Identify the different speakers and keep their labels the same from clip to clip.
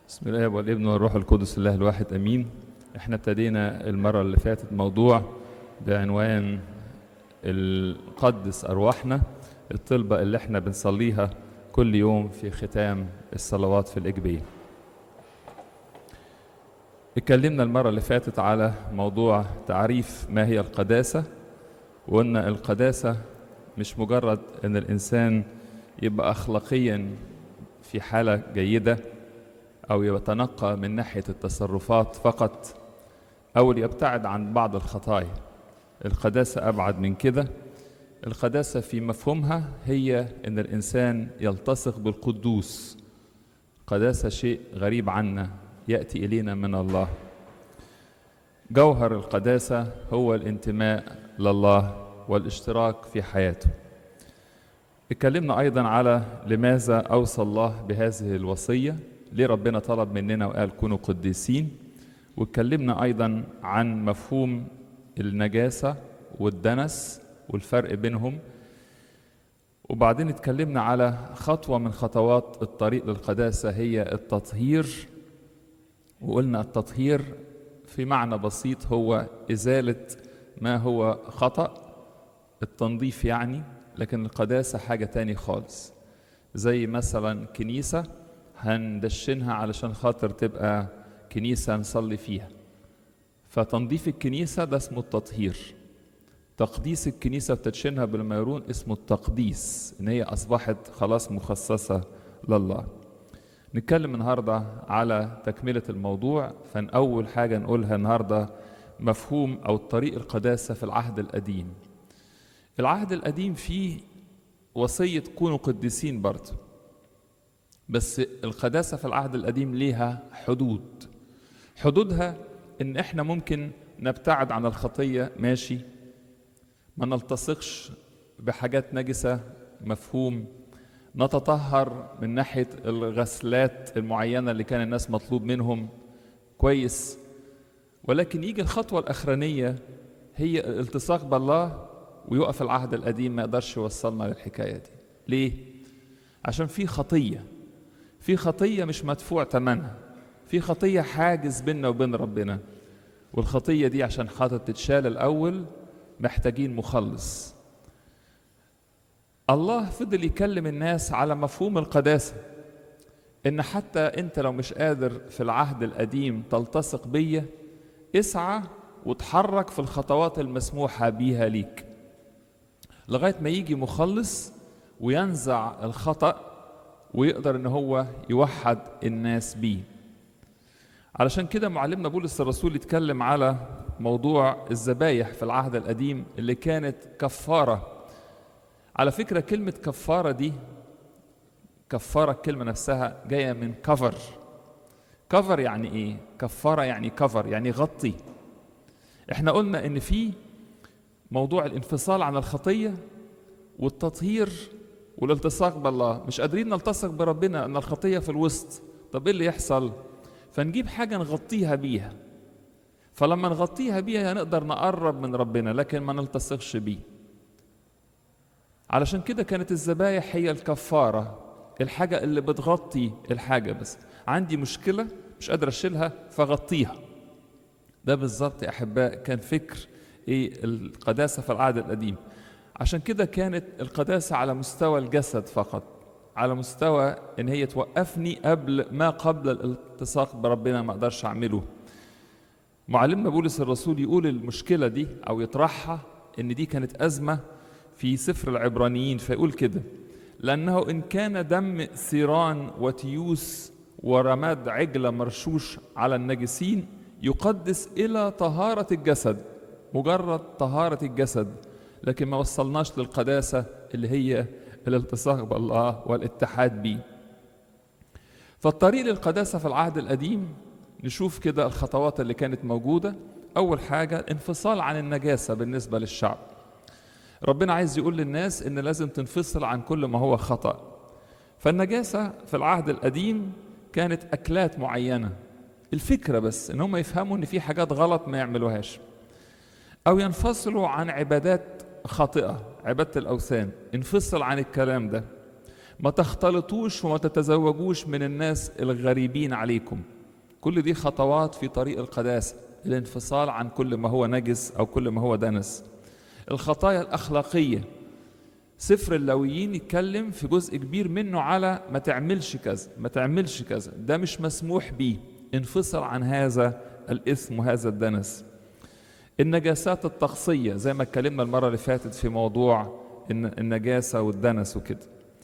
Speaker 1: بسم الله والابن والروح القدس الله الواحد امين احنا ابتدينا المره اللي فاتت موضوع بعنوان القدس ارواحنا الطلبه اللي احنا بنصليها كل يوم في ختام الصلوات في الاجبيه اتكلمنا المره اللي فاتت على موضوع تعريف ما هي القداسه وقلنا القداسه مش مجرد ان الانسان يبقى اخلاقيا في حاله جيده او يتنقى من ناحيه التصرفات فقط او يبتعد عن بعض الخطايا القداسه ابعد من كده القداسه في مفهومها هي ان الانسان يلتصق بالقدوس قداسه شيء غريب عنا ياتي الينا من الله جوهر القداسه هو الانتماء لله والاشتراك في حياته اتكلمنا ايضا على لماذا اوصى الله بهذه الوصيه ليه ربنا طلب مننا وقال كونوا قديسين واتكلمنا ايضا عن مفهوم النجاسه والدنس والفرق بينهم وبعدين اتكلمنا على خطوه من خطوات الطريق للقداسه هي التطهير وقلنا التطهير في معنى بسيط هو ازاله ما هو خطأ التنظيف يعني لكن القداسة حاجة تاني خالص زي مثلا كنيسة هندشنها علشان خاطر تبقى كنيسة نصلي فيها فتنظيف الكنيسة ده اسمه التطهير تقديس الكنيسة وتدشينها بالميرون اسمه التقديس إن هي أصبحت خلاص مخصصة لله نتكلم النهاردة على تكملة الموضوع فأول حاجة نقولها النهاردة مفهوم أو طريق القداسة في العهد القديم العهد القديم فيه وصية كونوا قديسين برضه بس القداسة في العهد القديم ليها حدود حدودها ان احنا ممكن نبتعد عن الخطية ماشي ما نلتصقش بحاجات نجسة مفهوم نتطهر من ناحية الغسلات المعينة اللي كان الناس مطلوب منهم كويس ولكن يجي الخطوة الأخرانية هي الالتصاق بالله ويقف العهد القديم ما يقدرش يوصلنا للحكاية دي ليه؟ عشان في خطية في خطية مش مدفوع ثمنها في خطية حاجز بيننا وبين ربنا والخطية دي عشان خاطر تتشال الأول محتاجين مخلص الله فضل يكلم الناس على مفهوم القداسة إن حتى أنت لو مش قادر في العهد القديم تلتصق بيا اسعى وتحرك في الخطوات المسموحة بيها ليك لغاية ما يجي مخلص وينزع الخطأ ويقدر ان هو يوحد الناس بيه علشان كده معلمنا بولس الرسول يتكلم على موضوع الذبايح في العهد القديم اللي كانت كفارة على فكرة كلمة كفارة دي كفارة الكلمة نفسها جاية من كفر كفر يعني ايه كفارة يعني كفر يعني غطي احنا قلنا ان في موضوع الانفصال عن الخطية والتطهير والالتصاق بالله مش قادرين نلتصق بربنا ان الخطية في الوسط طب ايه اللي يحصل فنجيب حاجة نغطيها بيها فلما نغطيها بيها نقدر نقرب من ربنا لكن ما نلتصقش بيه علشان كده كانت الذبايح هي الكفارة الحاجة اللي بتغطي الحاجة بس عندي مشكلة مش قادر أشيلها فغطيها ده بالظبط يا أحباء كان فكر إيه القداسة في العهد القديم عشان كده كانت القداسة على مستوى الجسد فقط على مستوى ان هي توقفني قبل ما قبل الالتصاق بربنا ما اقدرش اعمله معلمنا بولس الرسول يقول المشكلة دي او يطرحها ان دي كانت ازمة في سفر العبرانيين فيقول كده لانه ان كان دم ثيران وتيوس ورماد عجلة مرشوش على النجسين يقدس الى طهارة الجسد مجرد طهارة الجسد لكن ما وصلناش للقداسة اللي هي الالتصاق بالله والاتحاد به فالطريق للقداسة في العهد القديم نشوف كده الخطوات اللي كانت موجودة أول حاجة انفصال عن النجاسة بالنسبة للشعب ربنا عايز يقول للناس إن لازم تنفصل عن كل ما هو خطأ فالنجاسة في العهد القديم كانت أكلات معينة الفكرة بس إن هم يفهموا إن في حاجات غلط ما يعملوهاش أو ينفصلوا عن عبادات خاطئة عبادة الأوثان انفصل عن الكلام ده ما تختلطوش وما تتزوجوش من الناس الغريبين عليكم كل دي خطوات في طريق القداسة الانفصال عن كل ما هو نجس أو كل ما هو دنس الخطايا الأخلاقية سفر اللويين يتكلم في جزء كبير منه على ما تعملش كذا ما تعملش كذا ده مش مسموح بيه انفصل عن هذا الإثم وهذا الدنس النجاسات الطقسية زي ما اتكلمنا المرة اللي فاتت في موضوع النجاسة والدنس وكده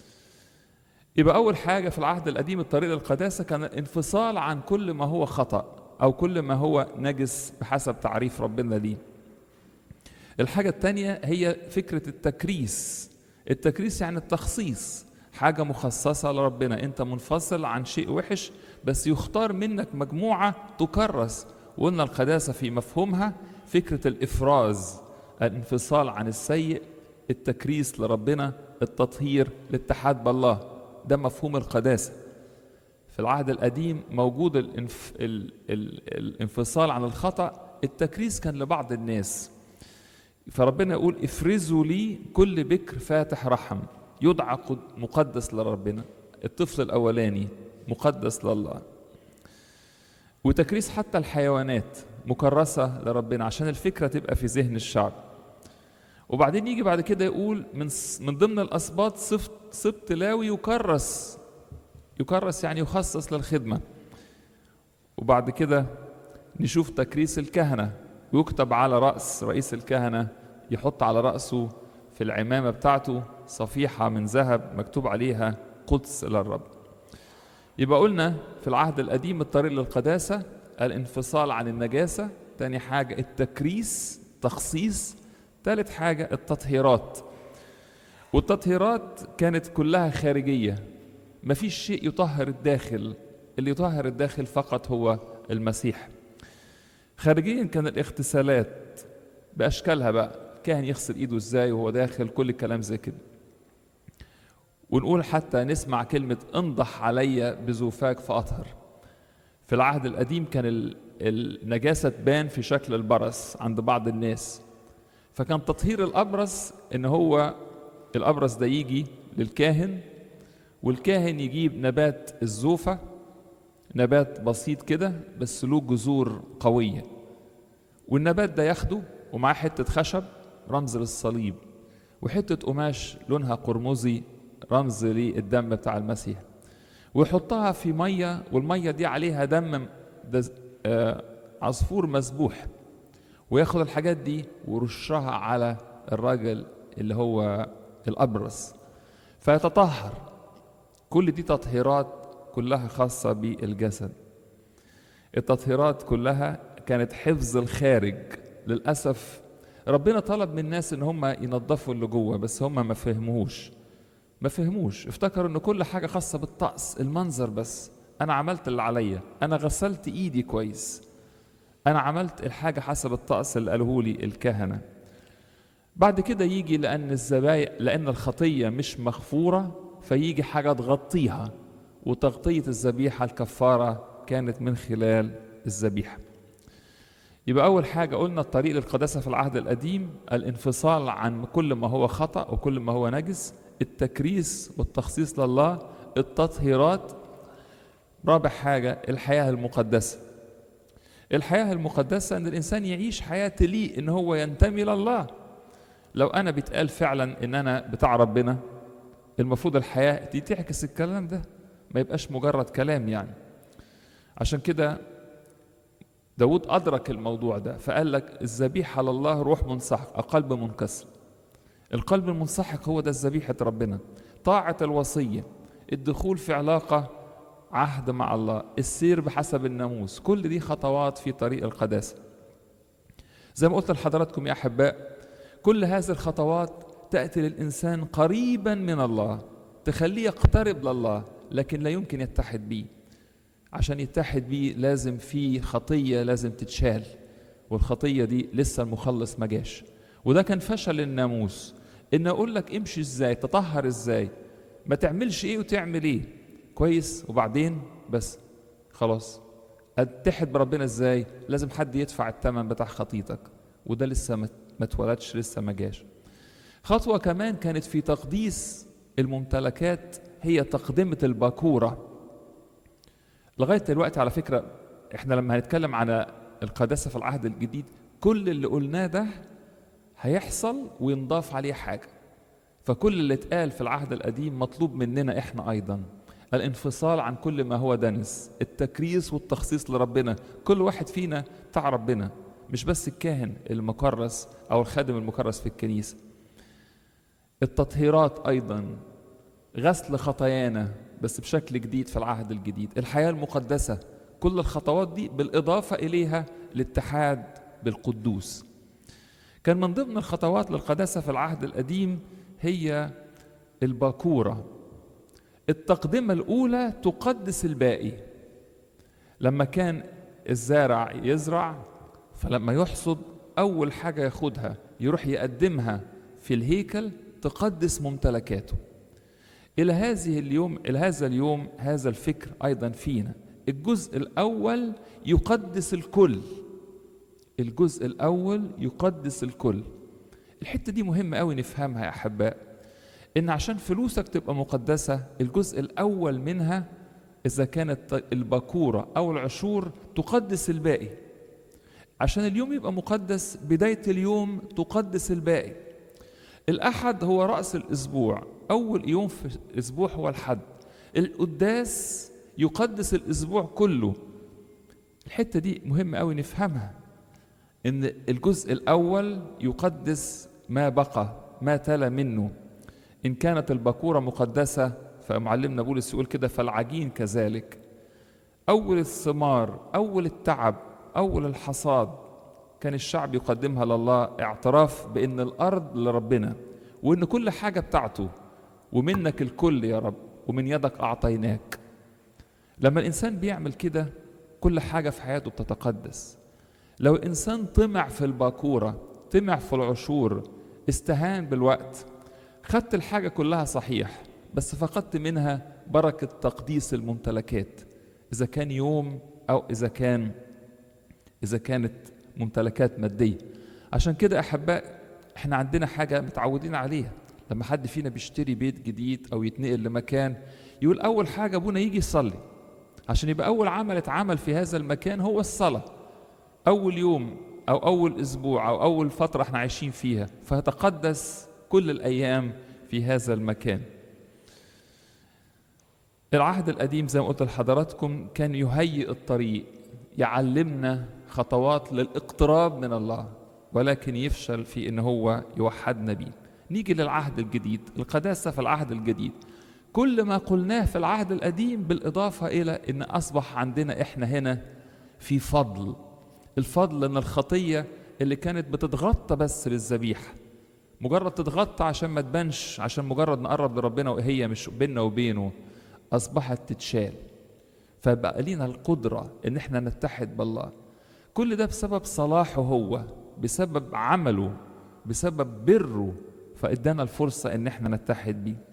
Speaker 1: يبقى أول حاجة في العهد القديم الطريق للقداسة كان الانفصال عن كل ما هو خطأ أو كل ما هو نجس بحسب تعريف ربنا ليه الحاجة التانية هي فكرة التكريس التكريس يعني التخصيص حاجة مخصصة لربنا أنت منفصل عن شيء وحش بس يختار منك مجموعة تكرس وقلنا القداسة في مفهومها فكرة الإفراز الانفصال عن السيء التكريس لربنا التطهير الاتحاد بالله ده مفهوم القداسة في العهد القديم موجود الانف... ال... ال... الانفصال عن الخطأ التكريس كان لبعض الناس فربنا يقول افرزوا لي كل بكر فاتح رحم يدعى مقدس لربنا الطفل الأولاني مقدس لله وتكريس حتى الحيوانات مكرسة لربنا عشان الفكرة تبقى في ذهن الشعب وبعدين يجي بعد كده يقول من من ضمن الاسباط سبط سبط لاوي يكرس يكرس يعني يخصص للخدمه وبعد كده نشوف تكريس الكهنه ويكتب على راس رئيس الكهنه يحط على راسه في العمامه بتاعته صفيحه من ذهب مكتوب عليها قدس الى الرب يبقى قلنا في العهد القديم الطريق للقداسه الانفصال عن النجاسه تاني حاجه التكريس تخصيص ثالث حاجة التطهيرات والتطهيرات كانت كلها خارجية مفيش شيء يطهر الداخل اللي يطهر الداخل فقط هو المسيح خارجيا كان الاغتسالات بأشكالها بقى كان يغسل ايده ازاي وهو داخل كل الكلام زي كده ونقول حتى نسمع كلمة انضح علي بزوفاك فأطهر في العهد القديم كان النجاسة تبان في شكل البرص عند بعض الناس فكان تطهير الأبرص إن هو الأبرص ده يجي للكاهن والكاهن يجيب نبات الزوفة نبات بسيط كده بس له جذور قوية والنبات ده ياخده ومعاه حتة خشب رمز للصليب وحتة قماش لونها قرمزي رمز للدم بتاع المسيح ويحطها في مية والمية دي عليها دم آه عصفور مسبوح وياخد الحاجات دي ويرشها على الراجل اللي هو الأبرص فيتطهر كل دي تطهيرات كلها خاصة بالجسد التطهيرات كلها كانت حفظ الخارج للأسف ربنا طلب من الناس ان هم ينظفوا اللي جوه بس هم ما فهموش ما فهموش افتكروا ان كل حاجة خاصة بالطقس المنظر بس انا عملت اللي عليا انا غسلت ايدي كويس انا عملت الحاجه حسب الطقس اللي قاله لي الكهنه بعد كده يجي لان الزبايا لان الخطيه مش مغفوره فيجي حاجه تغطيها وتغطيه الذبيحه الكفاره كانت من خلال الذبيحه يبقى اول حاجه قلنا الطريق للقداسه في العهد القديم الانفصال عن كل ما هو خطا وكل ما هو نجس التكريس والتخصيص لله التطهيرات رابع حاجه الحياه المقدسه الحياة المقدسة أن الإنسان يعيش حياة تليق إن هو ينتمي لله لو أنا بيتقال فعلا إن أنا بتاع ربنا المفروض الحياة دي تعكس الكلام ده ما يبقاش مجرد كلام يعني عشان كده داود أدرك الموضوع ده فقال لك الذبيحة لله روح منسحق قلب منكسر القلب المنسحق هو ده ذبيحة ربنا طاعة الوصية الدخول في علاقة عهد مع الله السير بحسب الناموس كل دي خطوات في طريق القداسة زي ما قلت لحضراتكم يا أحباء كل هذه الخطوات تأتي للإنسان قريبا من الله تخليه يقترب لله لكن لا يمكن يتحد بيه عشان يتحد بيه لازم في خطية لازم تتشال والخطية دي لسه المخلص ما جاش وده كان فشل الناموس ان اقول لك امشي ازاي تطهر ازاي ما تعملش ايه وتعمل ايه كويس وبعدين بس خلاص اتحد بربنا ازاي لازم حد يدفع الثمن بتاع خطيتك وده لسه ما اتولدش لسه ما جاش خطوة كمان كانت في تقديس الممتلكات هي تقدمة الباكورة لغاية دلوقتي على فكرة احنا لما هنتكلم عن القداسة في العهد الجديد كل اللي قلناه ده هيحصل وينضاف عليه حاجة فكل اللي اتقال في العهد القديم مطلوب مننا احنا ايضا الانفصال عن كل ما هو دنس التكريس والتخصيص لربنا كل واحد فينا بتاع ربنا مش بس الكاهن المكرس او الخادم المكرس في الكنيسه التطهيرات ايضا غسل خطايانا بس بشكل جديد في العهد الجديد الحياه المقدسه كل الخطوات دي بالاضافه اليها الاتحاد بالقدوس كان من ضمن الخطوات للقداسه في العهد القديم هي الباكوره التقدمه الاولى تقدس الباقي لما كان الزارع يزرع فلما يحصد أول حاجة ياخدها يروح يقدمها في الهيكل تقدس ممتلكاته إلى هذه اليوم إلى هذا اليوم هذا الفكر أيضا فينا الجزء الأول يقدس الكل الجزء الأول يقدس الكل الحتة دي مهمة أوي نفهمها يا أحباء إن عشان فلوسك تبقى مقدسة الجزء الأول منها إذا كانت الباكورة أو العشور تقدس الباقي عشان اليوم يبقى مقدس بداية اليوم تقدس الباقي الأحد هو رأس الأسبوع أول يوم في الأسبوع هو الحد القداس يقدس الأسبوع كله الحتة دي مهمة أوي نفهمها إن الجزء الأول يقدس ما بقى ما تلا منه إن كانت البكورة مقدسة فمعلمنا بولس يقول كده فالعجين كذلك أول الثمار أول التعب أول الحصاد كان الشعب يقدمها لله اعتراف بأن الأرض لربنا وأن كل حاجة بتاعته ومنك الكل يا رب ومن يدك أعطيناك لما الإنسان بيعمل كده كل حاجة في حياته بتتقدس لو الإنسان طمع في الباكورة طمع في العشور استهان بالوقت خدت الحاجة كلها صحيح بس فقدت منها بركة تقديس الممتلكات إذا كان يوم أو إذا كان إذا كانت ممتلكات مادية عشان كده أحباء إحنا عندنا حاجة متعودين عليها لما حد فينا بيشتري بيت جديد أو يتنقل لمكان يقول أول حاجة أبونا يجي يصلي عشان يبقى أول عمل اتعمل في هذا المكان هو الصلاة أول يوم أو أول أسبوع أو أول فترة احنا عايشين فيها فيتقدس كل الأيام في هذا المكان العهد القديم زي ما قلت لحضراتكم كان يهيئ الطريق يعلمنا خطوات للاقتراب من الله ولكن يفشل في ان هو يوحدنا بيه نيجي للعهد الجديد القداسه في العهد الجديد كل ما قلناه في العهد القديم بالاضافه الى ان اصبح عندنا احنا هنا في فضل الفضل ان الخطيه اللي كانت بتتغطى بس بالذبيحه مجرد تتغطى عشان ما تبانش عشان مجرد نقرب لربنا وهي مش بيننا وبينه اصبحت تتشال فبقى لينا القدره ان احنا نتحد بالله كل ده بسبب صلاحه هو بسبب عمله بسبب بره فادانا الفرصه ان احنا نتحد بيه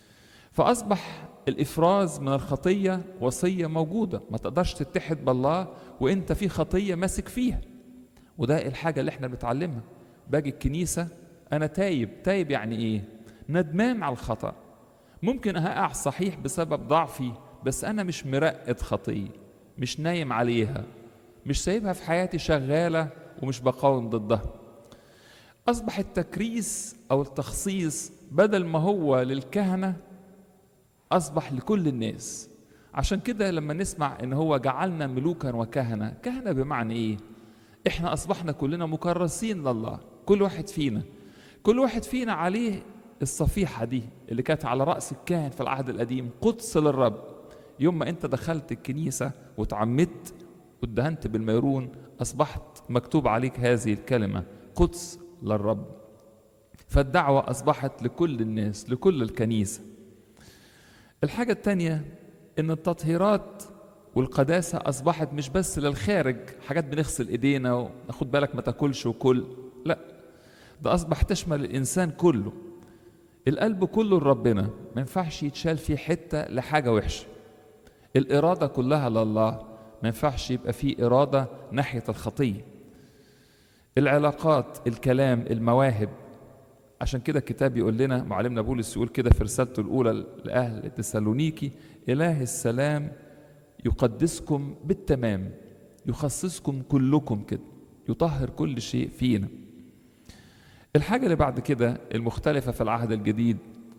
Speaker 1: فاصبح الافراز من الخطيه وصيه موجوده ما تقدرش تتحد بالله وانت في خطيه ماسك فيها وده الحاجه اللي احنا بنتعلمها باجي الكنيسه انا تايب تايب يعني ايه ندمان على الخطا ممكن اقع صحيح بسبب ضعفي بس انا مش مرقد خطيه مش نايم عليها مش سايبها في حياتي شغاله ومش بقاوم ضدها اصبح التكريس او التخصيص بدل ما هو للكهنه اصبح لكل الناس عشان كده لما نسمع ان هو جعلنا ملوكا وكهنه كهنه بمعنى ايه احنا اصبحنا كلنا مكرسين لله كل واحد فينا كل واحد فينا عليه الصفيحه دي اللي كانت على راس الكاهن في العهد القديم قدس للرب يوم ما انت دخلت الكنيسه وتعمدت وادهنت بالميرون اصبحت مكتوب عليك هذه الكلمه قدس للرب فالدعوه اصبحت لكل الناس لكل الكنيسه الحاجه الثانيه ان التطهيرات والقداسه اصبحت مش بس للخارج حاجات بنغسل ايدينا وناخد بالك ما تاكلش وكل لا ده اصبح تشمل الانسان كله القلب كله لربنا ما ينفعش يتشال فيه حته لحاجه وحشه الاراده كلها لله ما ينفعش يبقى فيه اراده ناحيه الخطيه العلاقات الكلام المواهب عشان كده الكتاب يقول لنا معلمنا بولس يقول كده في رسالته الأولى لأهل تسالونيكي إله السلام يقدسكم بالتمام يخصصكم كلكم كده يطهر كل شيء فينا الحاجة اللي بعد كده المختلفة في العهد الجديد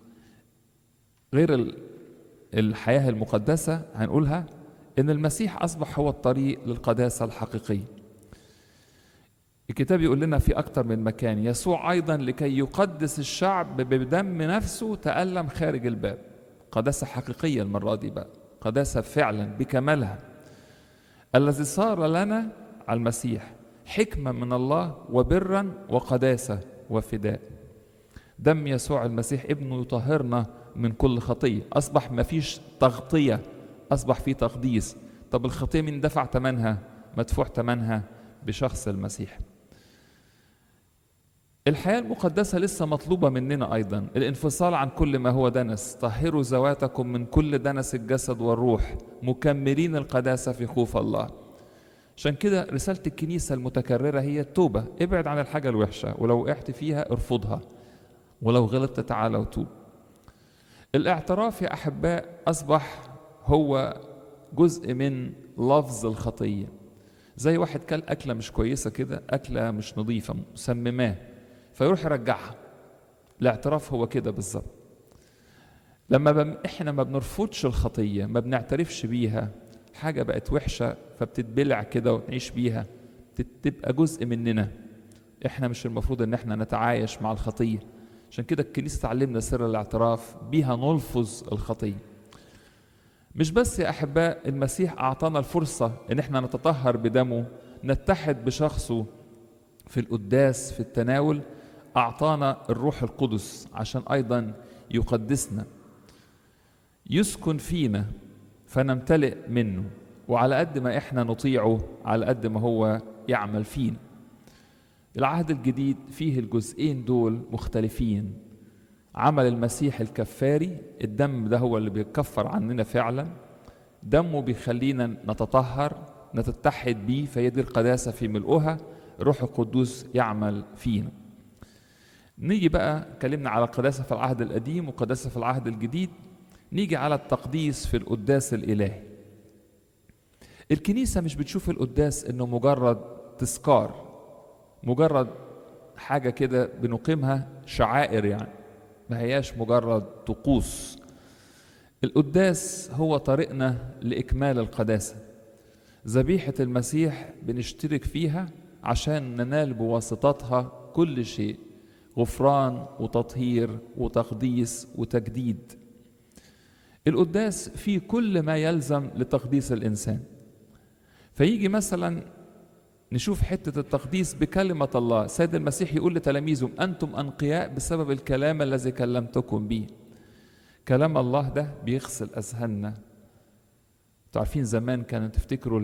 Speaker 1: غير الحياة المقدسة هنقولها إن المسيح أصبح هو الطريق للقداسة الحقيقية الكتاب يقول لنا في أكتر من مكان يسوع أيضا لكي يقدس الشعب بدم نفسه تألم خارج الباب قداسة حقيقية المرة دي بقى قداسة فعلا بكمالها الذي صار لنا على المسيح حكمة من الله وبرا وقداسة وفداء دم يسوع المسيح ابنه يطهرنا من كل خطية أصبح ما فيش تغطية أصبح في تقديس طب الخطية من دفع ثمنها مدفوع ثمنها بشخص المسيح الحياة المقدسة لسه مطلوبة مننا أيضا الانفصال عن كل ما هو دنس طهروا ذواتكم من كل دنس الجسد والروح مكملين القداسة في خوف الله عشان كده رسالة الكنيسة المتكررة هي التوبة ابعد عن الحاجة الوحشة ولو وقعت فيها ارفضها ولو غلطت تعالى وتوب الاعتراف يا أحباء أصبح هو جزء من لفظ الخطية زي واحد كل أكلة مش كويسة كده أكلة مش نظيفة مسمماه فيروح يرجعها الاعتراف هو كده بالظبط لما بم... احنا ما بنرفضش الخطية ما بنعترفش بيها حاجة بقت وحشة فبتتبلع كده ونعيش بيها تبقى جزء مننا احنا مش المفروض ان احنا نتعايش مع الخطية عشان كده الكنيسة تعلمنا سر الاعتراف بيها نلفظ الخطية مش بس يا أحباء المسيح أعطانا الفرصة إن احنا نتطهر بدمه نتحد بشخصه في القداس في التناول أعطانا الروح القدس عشان أيضا يقدسنا يسكن فينا فنمتلئ منه وعلى قد ما احنا نطيعه على قد ما هو يعمل فينا العهد الجديد فيه الجزئين دول مختلفين عمل المسيح الكفاري الدم ده هو اللي بيكفر عننا فعلا دمه بيخلينا نتطهر نتتحد بيه فهي دي القداسة في ملؤها روح القدوس يعمل فينا نيجي بقى اتكلمنا على القداسة في العهد القديم وقداسة في العهد الجديد نيجي على التقديس في القداس الإلهي الكنيسة مش بتشوف القداس إنه مجرد تذكار مجرد حاجة كده بنقيمها شعائر يعني ما هياش مجرد طقوس القداس هو طريقنا لإكمال القداسة ذبيحة المسيح بنشترك فيها عشان ننال بواسطتها كل شيء غفران وتطهير وتقديس وتجديد القداس فيه كل ما يلزم لتقديس الإنسان فيجي مثلا نشوف حتة التقديس بكلمة الله سيد المسيح يقول لتلاميذه أنتم أنقياء بسبب الكلام الذي كلمتكم به كلام الله ده بيغسل أذهاننا انتوا عارفين زمان كانوا تفتكروا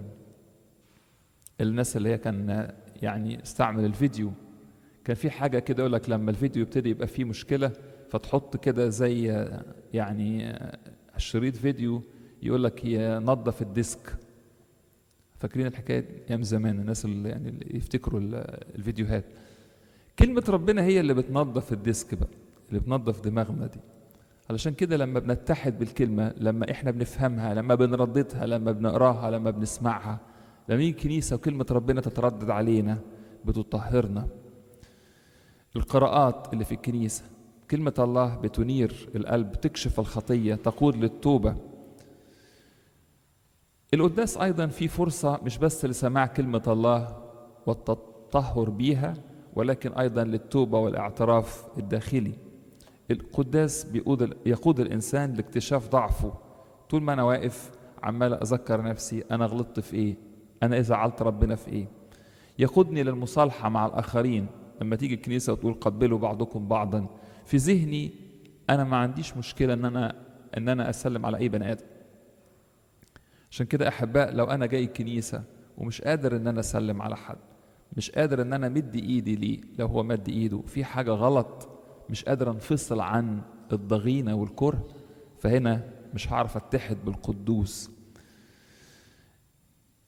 Speaker 1: الناس اللي هي كان يعني استعمل الفيديو كان في حاجة كده يقول لك لما الفيديو يبتدي يبقى فيه مشكلة فتحط كده زي يعني شريط فيديو يقول لك ينظف الديسك فاكرين الحكايه ايام زمان الناس اللي يعني اللي يفتكروا الفيديوهات كلمه ربنا هي اللي بتنظف الديسك بقى اللي بتنظف دماغنا دي علشان كده لما بنتحد بالكلمه لما احنا بنفهمها لما بنرددها لما بنقراها لما بنسمعها لما يجي كنيسه وكلمه ربنا تتردد علينا بتطهرنا القراءات اللي في الكنيسه كلمه الله بتنير القلب تكشف الخطيه تقود للتوبه القداس ايضا في فرصه مش بس لسماع كلمه الله والتطهر بيها ولكن ايضا للتوبه والاعتراف الداخلي القداس بيقود يقود الانسان لاكتشاف ضعفه طول ما انا واقف عمال اذكر نفسي انا غلطت في ايه انا اذا زعلت ربنا في ايه يقودني للمصالحه مع الاخرين لما تيجي الكنيسه وتقول قبلوا بعضكم بعضا في ذهني انا ما عنديش مشكله ان انا ان انا اسلم على اي بني ادم عشان كده احباء لو انا جاي الكنيسه ومش قادر ان انا اسلم على حد مش قادر ان انا مد ايدي ليه لو هو مد ايده في حاجه غلط مش قادر انفصل عن الضغينه والكره فهنا مش هعرف اتحد بالقدوس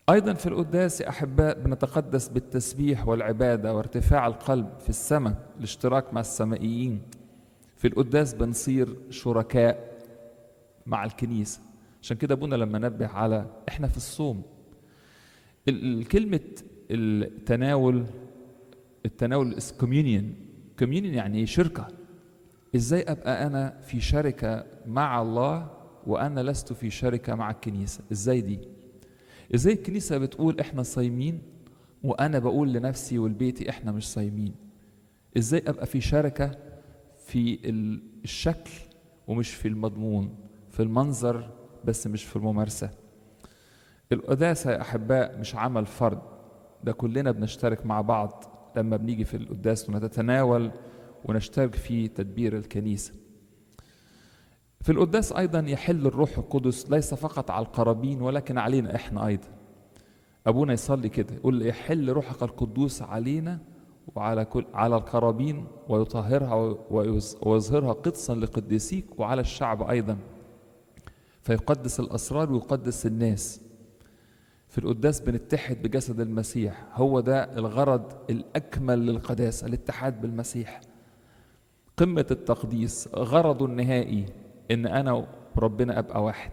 Speaker 1: أيضا في القداس يا أحباء بنتقدس بالتسبيح والعبادة وارتفاع القلب في السماء الاشتراك مع السمائيين في القداس بنصير شركاء مع الكنيسة عشان كده أبونا لما نبه على إحنا في الصوم كلمة التناول التناول is communion communion يعني ايه شركة ازاي ابقى انا في شركة مع الله وانا لست في شركة مع الكنيسة ازاي دي ازاي الكنيسة بتقول احنا صايمين وانا بقول لنفسي ولبيتي احنا مش صايمين ازاي ابقى في شركة في الشكل ومش في المضمون في المنظر بس مش في الممارسة القداسة يا أحباء مش عمل فرد ده كلنا بنشترك مع بعض لما بنيجي في القداس ونتناول ونشترك في تدبير الكنيسة في القداس أيضا يحل الروح القدس ليس فقط على القرابين ولكن علينا إحنا أيضا أبونا يصلي كده يقول يحل روحك القدوس علينا وعلى كل على القرابين ويطهرها ويظهرها قدسا لقديسيك وعلى الشعب أيضا فيقدس الأسرار ويقدس الناس في القداس بنتحد بجسد المسيح هو ده الغرض الأكمل للقداسة الاتحاد بالمسيح قمة التقديس غرضه النهائي إن أنا وربنا أبقى واحد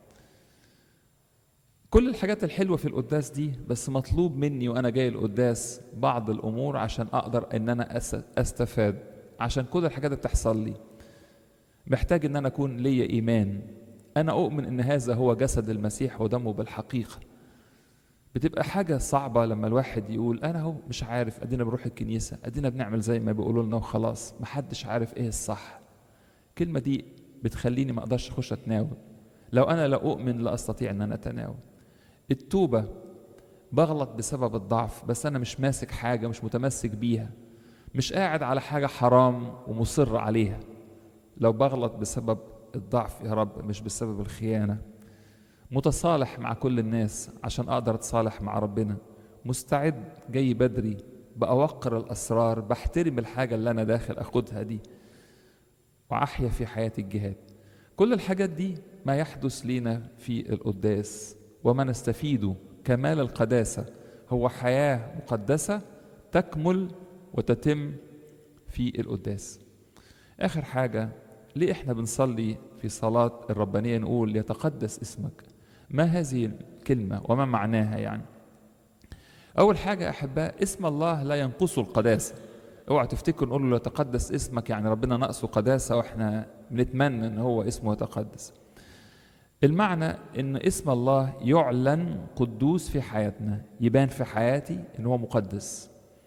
Speaker 1: كل الحاجات الحلوة في القداس دي بس مطلوب مني وأنا جاي القداس بعض الأمور عشان أقدر إن أنا أستفاد عشان كل الحاجات اللي بتحصل لي محتاج إن أنا أكون ليا إيمان أنا أؤمن إن هذا هو جسد المسيح ودمه بالحقيقة بتبقى حاجة صعبة لما الواحد يقول أنا هو مش عارف أدينا بروح الكنيسة أدينا بنعمل زي ما بيقولوا لنا وخلاص محدش عارف إيه الصح الكلمة دي بتخليني ما أقدرش أخش أتناول لو أنا لا أؤمن لا أستطيع أن أنا أتناول التوبة بغلط بسبب الضعف بس أنا مش ماسك حاجة مش متمسك بيها مش قاعد على حاجة حرام ومصر عليها لو بغلط بسبب الضعف يا رب مش بسبب الخيانة متصالح مع كل الناس عشان أقدر أتصالح مع ربنا مستعد جاي بدري بأوقر الأسرار بحترم الحاجة اللي أنا داخل أخدها دي وأحيا في حياة الجهاد كل الحاجات دي ما يحدث لنا في القداس وما نستفيده كمال القداسة هو حياة مقدسة تكمل وتتم في القداس آخر حاجة ليه احنا بنصلي في صلاة الربانية نقول يتقدس اسمك ما هذه الكلمة وما معناها يعني أول حاجة أحباء اسم الله لا ينقص القداسة اوعى تفتكر نقول له يتقدس اسمك يعني ربنا ناقصه قداسة واحنا بنتمنى ان هو اسمه يتقدس المعنى ان اسم الله يعلن قدوس في حياتنا يبان في حياتي ان هو مقدس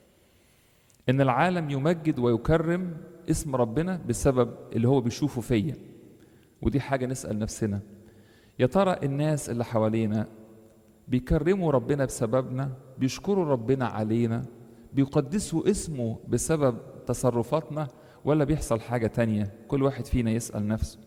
Speaker 1: ان العالم يمجد ويكرم اسم ربنا بسبب اللي هو بيشوفه فيا ودي حاجة نسأل نفسنا يا ترى الناس اللي حوالينا بيكرموا ربنا بسببنا بيشكروا ربنا علينا بيقدسوا اسمه بسبب تصرفاتنا ولا بيحصل حاجة تانية كل واحد فينا يسأل نفسه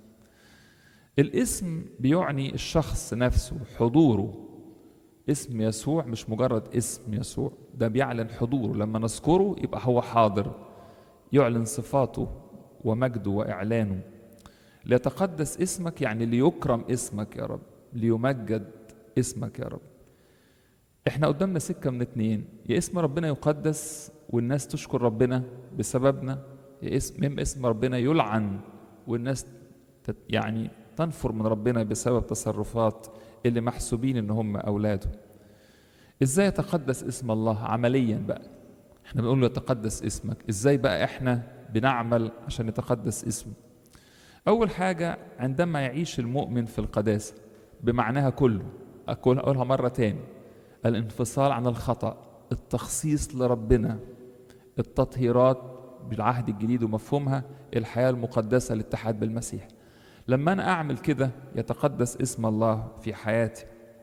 Speaker 1: الاسم بيعني الشخص نفسه حضوره اسم يسوع مش مجرد اسم يسوع ده بيعلن حضوره لما نذكره يبقى هو حاضر يعلن صفاته ومجده وإعلانه ليتقدس اسمك يعني ليكرم اسمك يا رب ليمجد اسمك يا رب احنا قدامنا سكة من اتنين يا اسم ربنا يقدس والناس تشكر ربنا بسببنا يا اسم مم اسم ربنا يلعن والناس تت يعني تنفر من ربنا بسبب تصرفات اللي محسوبين ان هم اولاده ازاي يتقدس اسم الله عمليا بقى احنا بنقول له يتقدس اسمك ازاي بقى احنا بنعمل عشان يتقدس اسمه اول حاجة عندما يعيش المؤمن في القداسة بمعناها كله اقولها مرة تاني الانفصال عن الخطأ التخصيص لربنا التطهيرات بالعهد الجديد ومفهومها الحياة المقدسة الاتحاد بالمسيح لما أنا أعمل كده يتقدس اسم الله في حياتي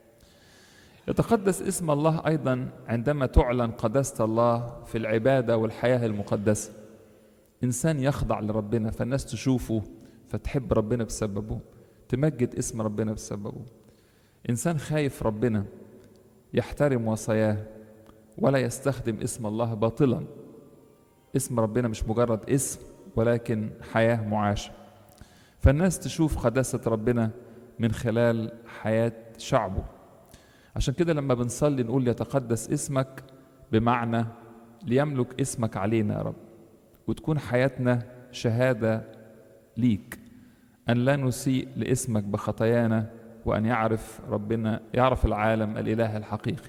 Speaker 1: يتقدس اسم الله أيضا عندما تعلن قداسة الله في العبادة والحياة المقدسة إنسان يخضع لربنا فالناس تشوفه فتحب ربنا بسببه تمجد اسم ربنا بسببه إنسان خايف ربنا يحترم وصاياه ولا يستخدم اسم الله باطلا اسم ربنا مش مجرد اسم ولكن حياة معاشة فالناس تشوف قداسة ربنا من خلال حياة شعبه عشان كده لما بنصلي نقول ليتقدس اسمك بمعنى ليملك اسمك علينا يا رب وتكون حياتنا شهادة ليك أن لا نسيء لاسمك بخطايانا وأن يعرف ربنا يعرف العالم الإله الحقيقي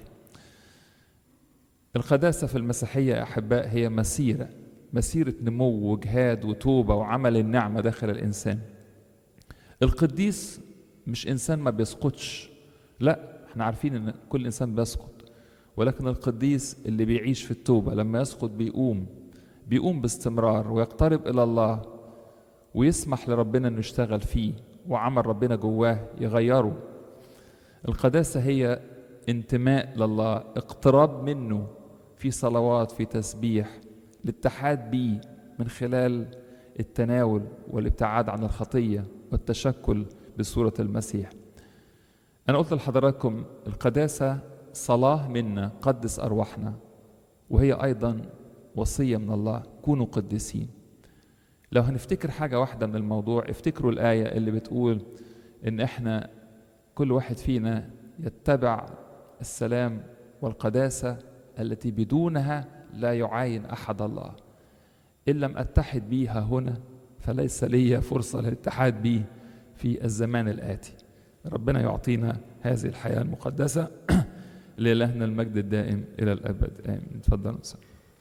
Speaker 1: القداسة في المسيحية يا أحباء هي مسيرة مسيرة نمو وجهاد وتوبة وعمل النعمة داخل الإنسان القديس مش إنسان ما بيسقطش لا احنا عارفين ان كل إنسان بيسقط ولكن القديس اللي بيعيش في التوبة لما يسقط بيقوم بيقوم باستمرار ويقترب إلى الله ويسمح لربنا انه يشتغل فيه وعمل ربنا جواه يغيره القداسة هي انتماء لله اقتراب منه في صلوات في تسبيح الاتحاد بيه من خلال التناول والابتعاد عن الخطية والتشكل بصورة المسيح أنا قلت لحضراتكم القداسة صلاة منا قدس أرواحنا وهي أيضا وصية من الله كونوا قديسين لو هنفتكر حاجة واحدة من الموضوع افتكروا الآية اللي بتقول إن إحنا كل واحد فينا يتبع السلام والقداسة التي بدونها لا يعاين أحد الله إن لم أتحد بيها هنا فليس لي فرصة للاتحاد به في الزمان الآتي ربنا يعطينا هذه الحياة المقدسة لإلهنا المجد الدائم إلى الأبد آمين تفضلوا